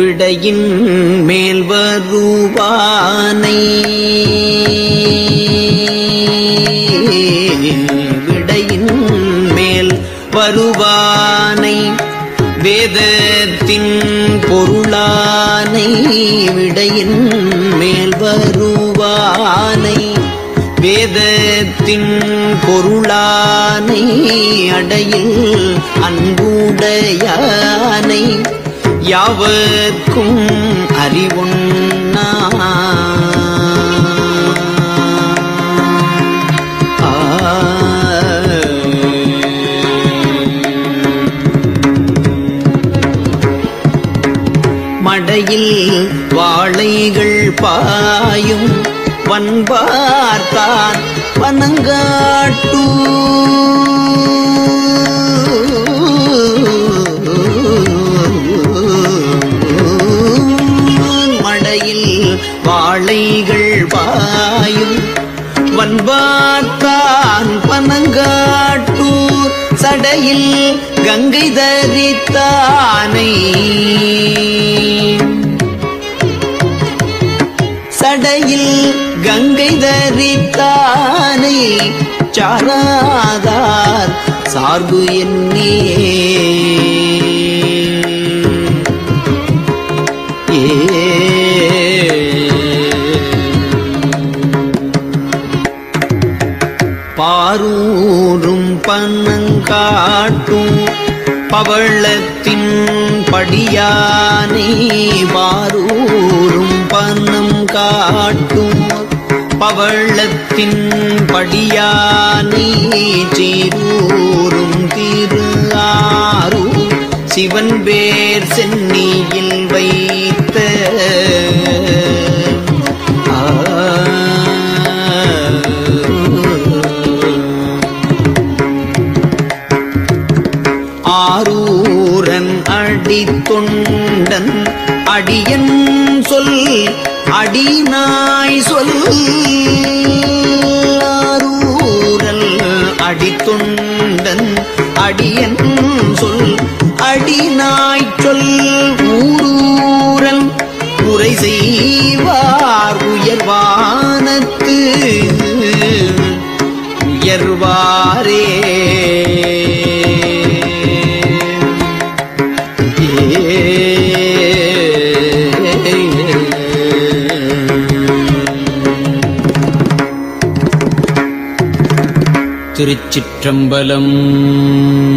விடையின் மேல் வருவானை விடையின் மேல் வருவானை வேதத்தின் பொருளானை விடையின் மேல் வருவானை வேதத்தின் பொருளானை அடையில் அன்புடையானை யாவர்க்கும் அறிவுண்ணா மடையில் வாழைகள் பாயும் வன்பார்த்தான் பனங்காட்டூ மடையில் வாழைகள் பாயும் வன்பார்த்தான் பனங்காட்டூர் சடையில் கங்கை தரித்தானை சடையில் கங்கை தரித்தானை சாராதார் சார்பு என்னே பாரூரும் பன்னங்காட்டும் பவளத்தின் படியானே பாரூரும் பன்னம் காட்டும் பவளத்தின் படியானே சீரூரும் திரு ஆரூர் சிவன் பேர் சென்னியில் வைத்த ஆரூரன் அடி தொண்டன் அடியன் சொல் அடிநாய் சொல் ஆரூரல் அடி தொண்டன் அடியன் சொல் அடிநாய் சொல் ஊரூரன் உரை செய்வார் உயர்வானத்து உயர்வாரே திருச்சிற்றம்பலம்